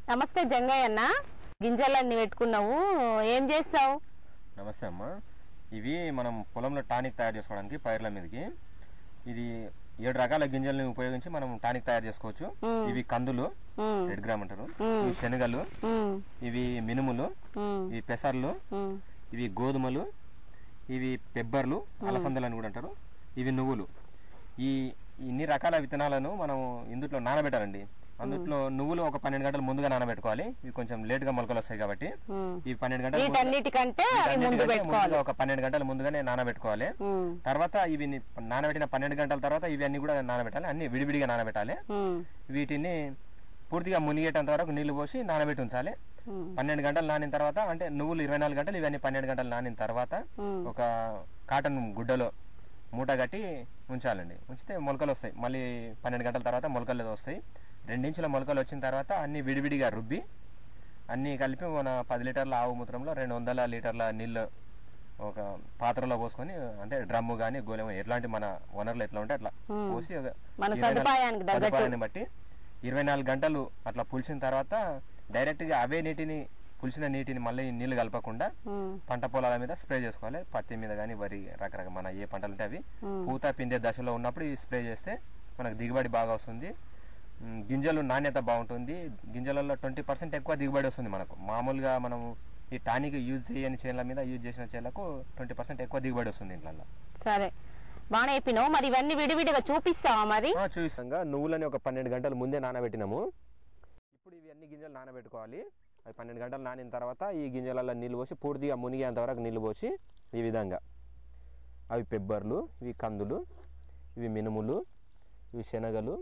నమస్తే జంగయ్య అన్న గింజలన్నీ పెట్టుకున్నావు ఏం చేస్తావు నమస్తే అమ్మా ఇవి మనం పొలంలో టానిక్ తయారు చేసుకోవడానికి పైర్ల మీదకి ఇది ఏడు రకాల గింజల్ని ఉపయోగించి మనం టానిక్ తయారు చేసుకోవచ్చు మ్మ్. ఇవి కందులు ఉమ్, రెడ్ గ్రామ్ అంటారు మ్మ్. ఇవి శనగలు ఉమ్, ఇవి మినుములు ఉమ్, ఇవి పెసర్లు ఉమ్, ఇవి గోధుమలు ఇవి పెబ్బర్లు మ్మ్. అలసందలు అని కూడా అంటారు ఇవి నువ్వులు ఈ ఇన్ని రకాల విత్తనాలను మనం ఇందులో నానబెట్టాలండి అందుట్లో నువ్వులు ఒక పన్నెండు గంటలు ముందుగా నానబెట్టుకోవాలి ఇవి కొంచెం లేట్ గా మొలకలు వస్తాయి కాబట్టి ఉమ్. ఈ పన్నెండు గంటలు ముందుగా- వీటన్నిటికంటే అవి ముందు వీటన్నిటికంటే పెట్టుకోవాలి ముందుగా ఒక పన్నెండు గంటల ముందుగానే నానబెట్టుకోవాలి ఉమ్, తర్వాత ఇవి ని- నానబెట్టిన పన్నెండు గంటల తర్వాత ఇవి అన్ని కూడా నానబెట్టాలి అన్ని విడివిడిగా నానబెట్టాలి ఉమ్, వీటిని పూర్తిగా మునిగేటంత వరకు నీళ్లు పోసి నానబెట్టి ఉంచాలి ఉమ్, పన్నెండు గంటలు నానిన తర్వాత అంటే నువ్వులు ఇరవై నాలుగు గంటలు ఇవన్నీ పన్నెండు గంటలు నానిన తర్వాత ఉమ్, ఒక కాటన్ గుడ్డలో మూట కట్టి ఉంచాలండి ఉంచితే మొలకలు వస్తాయి మళ్ళీ పన్నెండు గంటల తర్వాత మొలకలు వస్తాయి రెండించుల మొలకలు వచ్చిన తర్వాత అన్ని విడివిడిగా రుబ్బి అన్ని కలిపి మన పది లీటర్ల ఆవు మూత్రంలో రెండు వందల లీటర్ల నీళ్ళు ఒక పాత్రలో పోసుకొని అంటే డ్రమ్ము కానీ గోలెం ఎట్లాంటి మన వనరులు ఎట్లా ఉంటే అట్లా ఉమ్. పోసి ఒక మన ఇరవై నాలుగు- సదుపాయానికి తగ్గట్టు. సదుపాయాన్ని బట్టి ఇరవై నాలుగు గంటలు అట్లా పులిసిన తర్వాత డైరెక్ట్ గా అవే నీటిని పులిసిన నీటిని మళ్ళీ నీళ్లు కలపకుండా ఉమ్, పంట పొలాల మీద స్ప్రే చేసుకోవాలి పత్తి మీద కానీ వరి రకరకాల మన ఏ పంటలు ఉంటే అవి ఉమ్, పూత పిండే దశలో ఉన్నప్పుడు ఈ స్ప్రే చేస్తే మనకు దిగుబడి బాగా వస్తుంది ఉమ్, గింజలు నాణ్యత బాగుంటుంది గింజలలో ట్వంటీ పర్సెంట్ ఎక్కువ దిగుబడి వస్తుంది మనకు మామూలుగా మనం ఈ టానిక్ యూజ్ చేయని చేనుల మీద యూజ్ చేసిన చేనులకు ట్వంటీ పర్సెంట్ ఎక్కువ దిగుబడి వస్తుంది ఇంట్లో సరే బాగా చెప్పినావు మరి ఇవన్నీ విడివిడిగా చూపిస్తావా మరి చూసంగా నువ్వులని ఒక పన్నెండు గంటలు ముందే నానబెట్టినాము ఇప్పుడు ఇవి అన్ని గింజలు నానబెట్టుకోవాలి అవి పన్నెండు గంటలు నానిన తర్వాత ఈ గింజలలో నీళ్ళు పోసి పూర్తిగా మునిగేంత వరకు నీళ్ళు పోసి ఈ విధంగా అవి పెబ్బర్లు ఇవి కందులు ఇవి మినుములు ఇవి శనగలు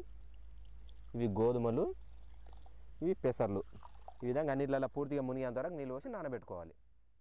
ఇవి గోధుమలు ఇవి పెసర్లు ఈ విధంగా అన్నిట్లలో పూర్తిగా మునిగేంత వరకు నీళ్ళు పోసి నానబెట్టుకోవాలి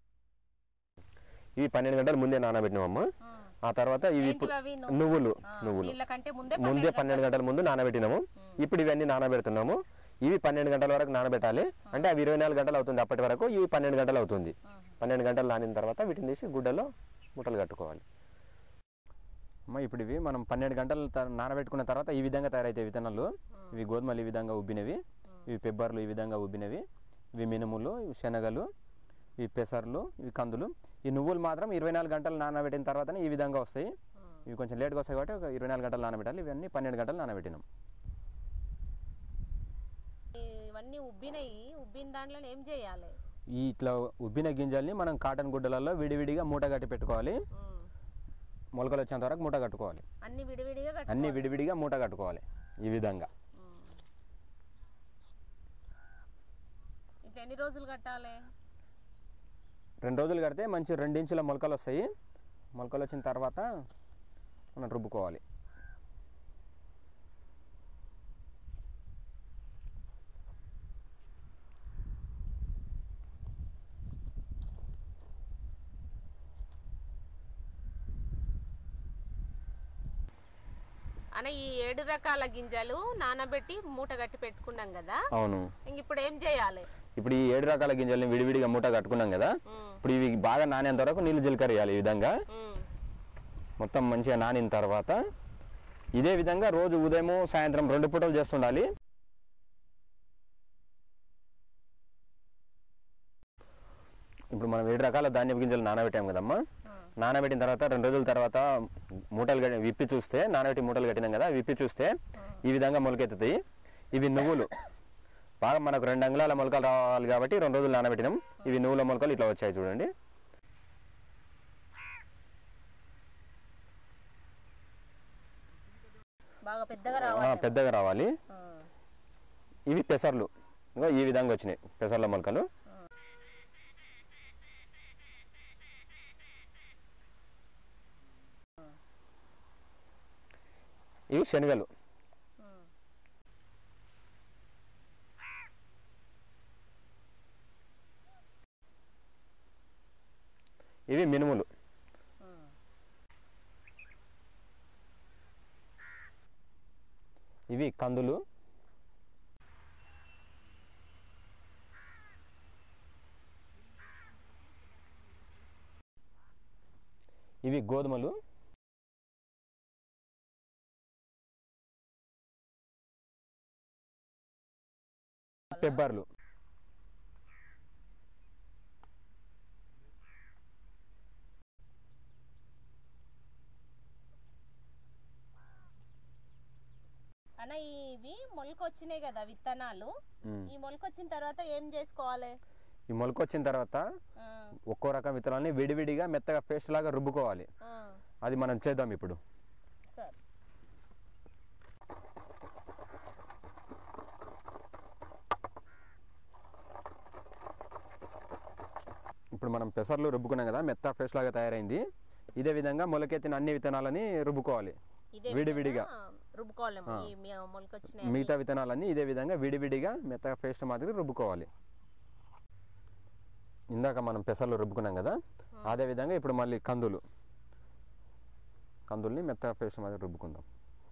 ఇవి పన్నెండు గంటలు ముందే నానబెట్టినామమ్మా ఆ తర్వాత ఇవి ఇప్పుడు నువ్వులు నువ్వులు ముందే పన్నెండు గంటల ముందు నానబెట్టినాము ఇప్పుడు ఇవన్నీ నానబెడుతున్నాము ఇవి పన్నెండు గంటల వరకు నానబెట్టాలి అంటే అవి ఇరవై నాలుగు గంటలు అవుతుంది అప్పటి వరకు ఇవి పన్నెండు గంటలు అవుతుంది పన్నెండు గంటలు నానిన తర్వాత వీటిని తీసి గుడ్డలో ముట్టలు కట్టుకోవాలి అమ్మ ఇప్పుడు ఇవి మనం పన్నెండు గంటలు త- నానబెట్టుకున్న తర్వాత ఈ విధంగా తయారైతాయి విత్తనాలు ఇవి గోధుమలు ఈ విధంగా ఉబ్బినవి ఇవి పెబ్బర్లు ఈ విధంగా ఉబ్బినవి ఇవి మినుములు ఇవి శనగలు ఇవి పెసర్లు ఇవి కందులు ఈ నువ్వులు మాత్రం ఇరవై నాలుగు గంటలు నానబెట్టిన తర్వాతనే ఈ విధంగా వస్తాయి ఇవి కొంచెం లేట్గా వస్తాయి కాబట్టి ఒక ఇరవై నాలుగు గంటలు నానబెట్టాలి ఇవన్నీ పన్నెండు గంటలు నానబెట్టినాం ఇవన్నీ ఉబ్బినాయి ఉబ్బిన దాంట్లో ఏం చేయాలి ఈ ఇట్లా ఉబ్బిన గింజల్ని మనం కాటన్ గుడ్డలలో విడివిడిగా మూట కట్టి పెట్టుకోవాలి ఉమ్. మొలకలు వచ్చేంత వరకు మూట కట్టుకోవాలి అన్ని విడివిడిగా అన్ని కట్టుకోవాలి. విడివిడిగా మూట కట్టుకోవాలి ఈ విధంగా ఉమ్. ఇట్లా ఎన్ని రోజులు కట్టాలి రెండు రోజులు కడితే మంచి రెండించుల మొలకలు వస్తాయి మొలకలు వచ్చిన తర్వాత మనం రుబ్బుకోవాలి అన్న ఈ ఏడు రకాల గింజలు నానబెట్టి మూట కట్టి పెట్టుకున్నాం కదా అవును ఇంక ఇప్పుడు ఏం చేయాలి ఇప్పుడు ఈ ఏడు రకాల గింజల్ని విడివిడిగా మూట కట్టుకున్నాం కదా ఉమ్. ఇప్పుడు ఇవి బాగా నానేంత వరకు నీళ్లు జీలకర్రేయాలి ఈ విధంగా ఉమ్. మొత్తం మంచిగా నానిన తర్వాత ఇదే విధంగా రోజు ఉదయం సాయంత్రం రెండు పూటలు చేస్తుండాలి ఇప్పుడు మనం ఏడు రకాల ధాన్యపు గింజలు నానబెట్టాం కదమ్మా ఉమ్. నానబెట్టిన తర్వాత రెండు రోజుల తర్వాత మూటలు కట్టి విప్పి చూస్తే నానబెట్టి మూటలు కట్టినాం కదా విప్పి చూస్తే ఈ విధంగా మొలకెత్తుతాయి ఇవి నువ్వులు బాగా మనకు రెండు అంగుళాల మొలకలు రావాలి కాబట్టి రెండు రోజులు నానబెట్టినాం ఇవి నువ్వుల మొలకలు ఇట్లా వచ్చాయి చూడండి బాగా పెద్దగా ఆ, రావాలి పెద్దగా రావాలి ఉమ్. ఇవి పెసర్లు ఇగో ఈ విధంగా వచ్చినాయి పెసర్ల మొలకలు ఇవి శనగలు ఉమ్. ఇవి మినుములు ఉమ్. ఇవి కందులు ఇవి గోధుమలు పెబ్బర్లు అన్న ఇవి మొలకొచ్చినాయి కదా విత్తనాలు ఉమ్. ఈ మొలకొచ్చిన తర్వాత ఏం చేసుకోవాలి ఈ మొలక వచ్చిన తర్వాత ఆ, ఒక్కో రకం విత్తనాలని విడివిడిగా మెత్తగా పేస్ట్ లాగా రుబ్బుకోవాలి ఆ, అది మనం చేద్దాం ఇప్పుడు సరే ఇప్పుడు మనం పెసర్లు రుబ్బుకున్నాం కదా మెత్త పేస్ట్ లాగా తయారైంది ఇదే విధంగా మొలకెత్తిన అన్ని విత్తనాలని రుబ్బుకోవాలి ఇదే విడివిడిగా. విధంగా రుబ్బుకోవాలి ఆ. ఈ మీ- మొలకొచ్చిన మిగతా విత్తనాలన్నీ ఇదే విధంగా విడివిడిగా మెత్తగా పేస్ట్ మాదిరి రుబ్బుకోవాలి ఇందాక మనం పెసర్లు రుబ్బుకున్నాం కదా అదే విధంగా ఇప్పుడు మళ్ళీ కందులు కందుల్ని మెత్తగా పేస్ట్ మాదిరి రుబ్బుకుందాం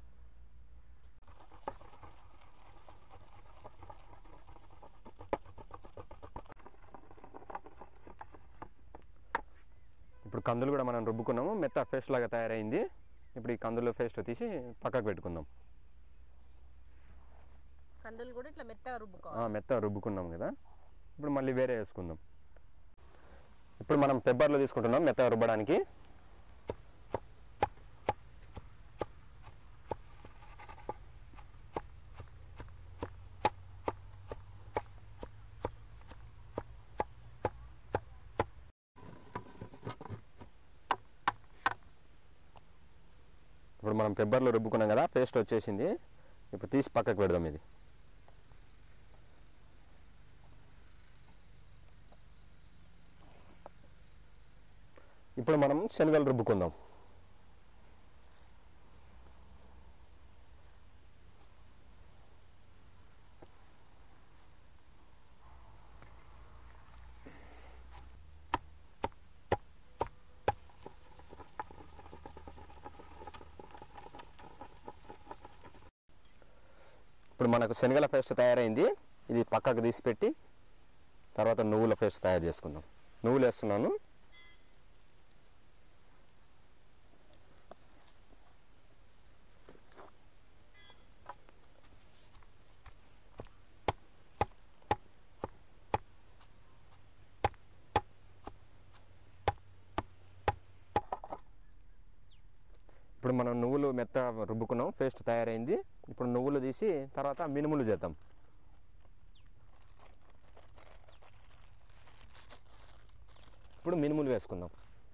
ఇప్పుడు కందులు కూడా మనం రుబ్బుకున్నాము మెత్త పేస్ట్ లాగా తయారైంది ఇప్పుడు ఈ కందులు పేస్ట్ తీసి పక్కకు పెట్టుకుందాం కందులు కూడా ఇట్లా మెత్తగా ఆ, రుబ్బుకోవాలి మెత్తగా రుబ్బుకున్నాం కదా ఇప్పుడు మళ్ళీ వేరే వేసుకుందాం ఇప్పుడు మనం పెబ్బర్లు తీసుకుంటున్నాం మెత్తగా రుబ్బడానికి ఇప్పుడు మనం పెబ్బర్లు రుబ్బుకున్నాం కదా పేస్ట్ వచ్చేసింది ఇప్పుడు తీసి పక్కకు పెడదాం ఇది ఇప్పుడు మనం శనగలు రుబ్బుకుందాం ఇప్పుడు మనకు శనగల పేస్ట్ తయారైంది ఇది పక్కకు తీసి పెట్టి తర్వాత నువ్వుల పేస్ట్ తయారు చేసుకుందాం నువ్వులు వేస్తున్నాను ఇప్పుడు మనం నువ్వులు మెత్త రుబ్బుకున్నాం పేస్ట్ తయారైంది ఇప్పుడు నువ్వులు తీసి తర్వాత మినుములు చేద్దాం ఇప్పుడు మినుములు వేసుకుందాం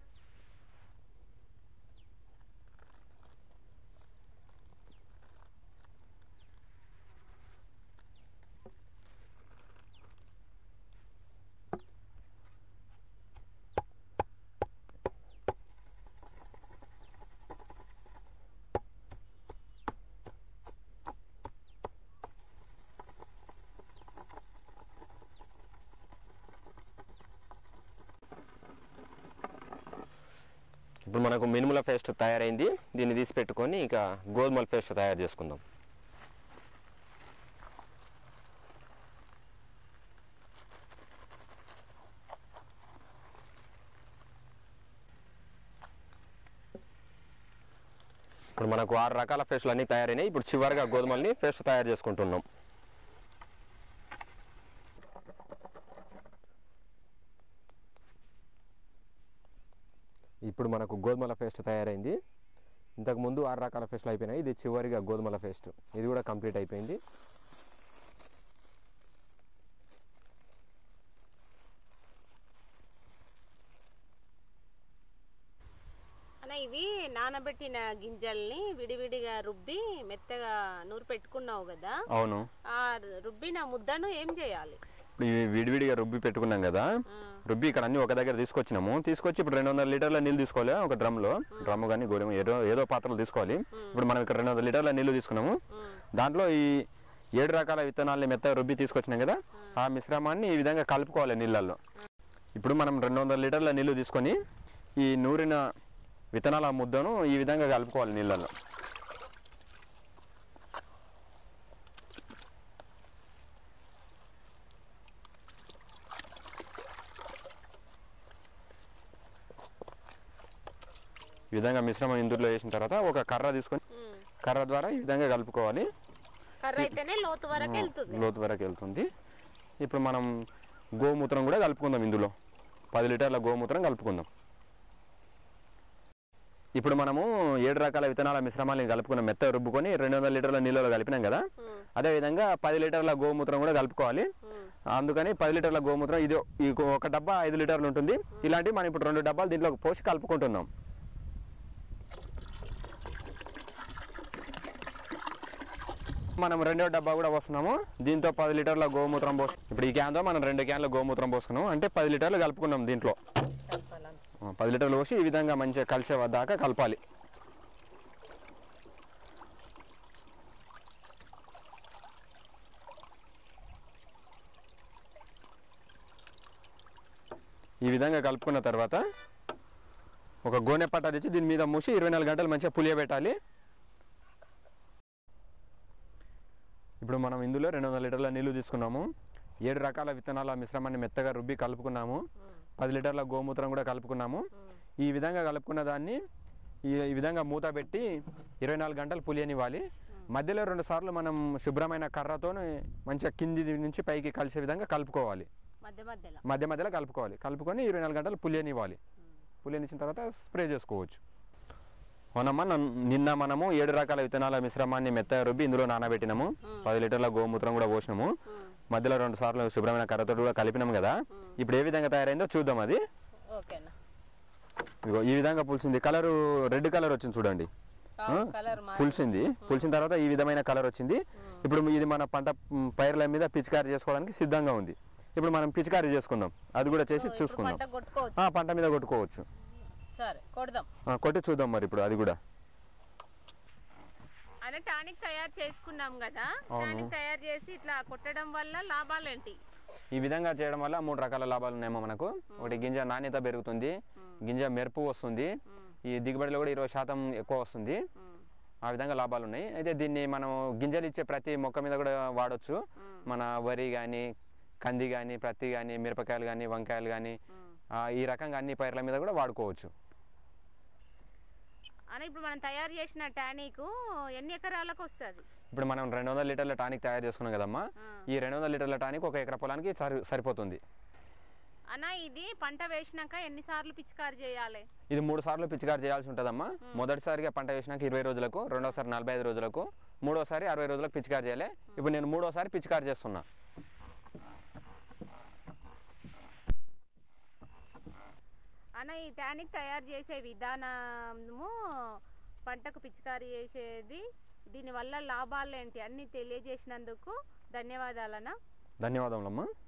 ఇప్పుడు మనకు మినుముల పేస్ట్ తయారైంది దీన్ని తీసి పెట్టుకొని ఇక గోధుమల పేస్ట్ తయారు చేసుకుందాం ఇప్పుడు మనకు ఆరు రకాల పేస్టులు అన్నీ తయారైనాయి ఇప్పుడు చివరిగా గోధుమల్ని పేస్ట్ తయారు చేసుకుంటున్నాం ఇప్పుడు మనకు గోధుమల పేస్ట్ తయారైంది ఇంతకు ముందు ఆరు రకాల పేస్టులు అయిపోయినాయి ఇది చివరిగా గోధుమల పేస్ట్ ఇది కూడా కంప్లీట్ అయిపోయింది అన్న ఇవి నానబెట్టిన గింజల్ని విడివిడిగా రుబ్బి మెత్తగా నూరు పెట్టుకున్నావు కదా అవును ఆ రుబ్బిన ముద్దను ఏం చేయాలి ఇప్పుడు ఇవి విడివిడిగా రుబ్బి పెట్టుకున్నాం కదా ఆ, రుబ్బి ఇక్కడ అన్ని ఒక దగ్గర తీసుకొచ్చినాము తీసుకొచ్చి ఇప్పుడు రెండు వందల లీటర్ల నీళ్ళు తీసుకోవాలి ఒక డ్రమ్లో డ్రమ్ కానీ గోధుమ ఏదో ఏదో పాత్రలు తీసుకోవాలి ఇప్పుడు మనం ఇక్కడ రెండు వందల లీటర్ల నీళ్లు తీసుకున్నాము ఉమ్, దాంట్లో ఈ ఏడు రకాల విత్తనాల్ని మెత్తగా రుబ్బి తీసుకొచ్చినాం కదా ఆ మిశ్రమాన్ని ఈ విధంగా కలుపుకోవాలి నీళ్ళల్లో ఇప్పుడు మనం రెండు వందల లీటర్ల నీళ్లు తీసుకొని ఈ నూరిన విత్తనాల ముద్దను ఈ విధంగా కలుపుకోవాలి నీళ్ళల్లో ఈ విధంగా మిశ్రమం ఇందులో వేసిన తర్వాత ఒక కర్ర తీసుకొని ఉమ్. కర్ర ద్వారా ఈ విధంగా కలుపుకోవాలి కర్ర అయితేనే లోతు వరకు వెళ్తుంది లోతు వరకు వెళ్తుంది ఇప్పుడు మనం గోమూత్రం కూడా కలుపుకుందాం ఇందులో పది లీటర్ల గోమూత్రం కలుపుకుందాం ఇప్పుడు మనము ఏడు రకాల విత్తనాల మిశ్రమాలను కలుపుకున్నాం మెత్త రుబ్బుకొని రెండు వందల లీటర్ల నీళ్ళలో కలిపినాం కదా ఉమ్, అదే విధంగా పది లీటర్ల గోమూత్రం కూడా కలుపుకోవాలి ఉమ్. అందుకని పది లీటర్ల గోమూత్రం ఇది ఈ ఒక డబ్బా ఐదు లీటర్లు ఉంటుంది ఇలాంటివి మనం ఇప్పుడు రెండు డబ్బాలు దీంట్లో పోసి కలుపుకుంటున్నాం మనం రెండో డబ్బా కూడా పోస్తున్నాము దీంతో పది లీటర్ల గోమూత్రం పోసు ఇప్పుడు ఈ క్యాన్తో మనం రెండు క్యాన్ల గోమూత్రం పోసుకున్నాం అంటే పది లీటర్లు కలుపుకున్నాం దీంట్లో ఆ, పది లీటర్లు పోసి ఈ విధంగా మంచిగా కలిసే దాకా కలపాలి ఈ విధంగా కలుపుకున్న తర్వాత ఒక గోనె పట్టా తెచ్చి దీని మీద మూసి ఇరవై నాలుగు గంటలు మంచిగా పులియబెట్టాలి ఇప్పుడు మనం ఇందులో రెండు వందల లీటర్ల నీళ్లు తీసుకున్నాము ఏడు రకాల విత్తనాల మిశ్రమాన్ని మెత్తగా రుబ్బి కలుపుకున్నాము పది లీటర్ల గోమూత్రం కూడా కలుపుకున్నాము ఈ విధంగా కలుపుకున్న దాన్ని ఈ ఈ విధంగా మూత పెట్టి ఇరవై నాలుగు గంటలు పులియనివ్వాలి మధ్యలో రెండు సార్లు మనం శుభ్రమైన కర్రతో మంచిగా కింది నుంచి పైకి కలిసే విధంగా కలుపుకోవాలి మధ్య మధ్యలో మధ్య మధ్యలో కలుపుకోవాలి కలుపుకొని ఇరవై నాలుగు గంటలు పులియనివ్వాలి పులియనిచ్చిన తర్వాత స్ప్రే చేసుకోవచ్చు అవునమ్మా నన్- నిన్న మనము ఏడు రకాల విత్తనాల మిశ్రమాన్ని మెత్తగా రుబ్బి ఇందులో నానబెట్టినాము పది లీటర్ల గోమూత్రం కూడా పోసినాము మధ్యలో రెండు సార్లు శుభ్రమైన కర్రతో కూడా కలిపినాం కదా ఇప్పుడు ఏ విధంగా తయారైందో చూద్దాం అది ఓకేనా ఇగో ఈ విధంగా పులిసింది కలరు రెడ్ కలర్ వచ్చింది చూడండి ఆ? కలర్ పులిసింది పులిసిన తర్వాత ఈ విధమైన కలర్ వచ్చింది ఇప్పుడు ఇది మన పంట మ్, పైర్ల మీద పిచికారీ చేసుకోవడానికి సిద్ధంగా ఉంది ఇప్పుడు మనం పిచికారీ చేసుకుందాం అది కూడా చేసి చూసుకుందాం పంట కొట్టుకోవచ్చు ఆ, పంట మీద కొట్టుకోవచ్చు సరే కొడదాం ఆ, కొట్టి చూద్దాం మరి ఇప్పుడు అది కూడా అదే టానిక్ తయారు చేసుకున్నాం కదా అవును. టానిక్ తయారు చేసి ఇట్లా కొట్టడం వల్ల లాభాలు ఏంటి ఈ విధంగా చేయడం వల్ల మూడు రకాల లాభాలు ఉన్నాయేమో మనకు ఒకటి గింజ నాణ్యత పెరుగుతుంది గింజ మెరుపు వస్తుంది ఈ దిగుబడిలో కూడా ఇరవై శాతం ఎక్కువ వస్తుంది ఆ విధంగా లాభాలు ఉన్నాయి అయితే దీన్ని మనం గింజలు ఇచ్చే ప్రతి మొక్క మీద కూడా వాడొచ్చు మన వరి కానీ కంది కానీ ప్రత్తి కానీ మిరపకాయలు కానీ వంకాయలు కానీ ఈ రకంగా అన్ని పైర్ల మీద కూడా వాడుకోవచ్చు అని ఇప్పుడు మనం తయారు చేసిన టానిక్ ఎన్ని ఎకరాలకు వస్తుంది ఇప్పుడు మనం రెండు వందల లీటర్ల టానిక్ తయారు చేసుకున్నాం కదమ్మా ఈ రెండు వందల లీటర్ల టానిక్ ఒక ఎకరా పొలానికి సరి సరిపోతుంది అన్న ఇది పంట వేసినాక ఎన్నిసార్లు పిచికారి చేయాలి ఇది మూడు సార్లు పిచికారి చేయాల్సి ఉంటుందమ్మా మొదటిసారిగా పంట వేసినాక ఇరవై రోజులకు రెండోసారి నలభై ఐదు రోజులకు మూడోసారి అరవై రోజులకు పిచికారి చేయాలి ఇప్పుడు నేను మూడోసారి పిచికారి చేస్తున్నా అన్న ఈ టానిక్ తయారు చేసే విధానము పంటకు పిచికారి చేసేది దీనివల్ల లాభాలు ఏంటి అన్ని తెలియజేసినందుకు ధన్యవాదాలన్నా ధన్యవాదములమ్మా